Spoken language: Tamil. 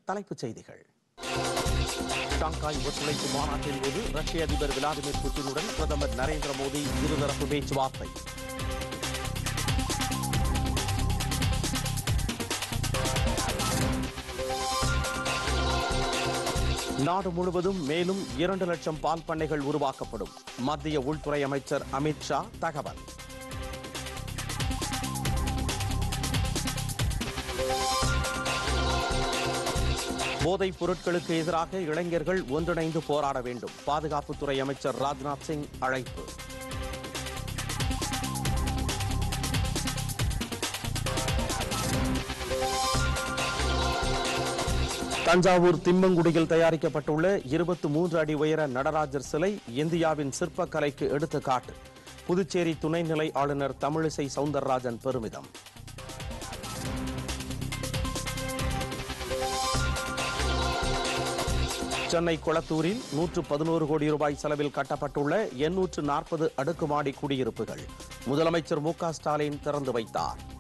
தலைப்புச் செய்திகள் ஷாங்காய் ஒத்துழைப்பு மாநாட்டின் போது ரஷ்ய அதிபர் விளாடிமிர் புட்டினுடன் பிரதமர் நரேந்திர மோடி இருதரப்பு பேச்சுவார்த்தை நாடு முழுவதும் மேலும் இரண்டு லட்சம் பால் பண்ணைகள் உருவாக்கப்படும் மத்திய உள்துறை அமைச்சர் அமித் ஷா தகவல் போதைப் பொருட்களுக்கு எதிராக இளைஞர்கள் ஒன்றிணைந்து போராட வேண்டும் பாதுகாப்புத்துறை அமைச்சர் ராஜ்நாத் சிங் அழைப்பு தஞ்சாவூர் திம்மங்குடியில் தயாரிக்கப்பட்டுள்ள இருபத்தி மூன்று அடி உயர நடராஜர் சிலை இந்தியாவின் சிற்பக்கலைக்கு எடுத்துக்காட்டு புதுச்சேரி துணைநிலை ஆளுநர் தமிழிசை சவுந்தரராஜன் பெருமிதம் சென்னை குளத்தூரில் நூற்று பதினோரு கோடி ரூபாய் செலவில் கட்டப்பட்டுள்ள எண்ணூற்று நாற்பது அடுக்குமாடி குடியிருப்புகள் முதலமைச்சர் மு க ஸ்டாலின் திறந்து வைத்தார்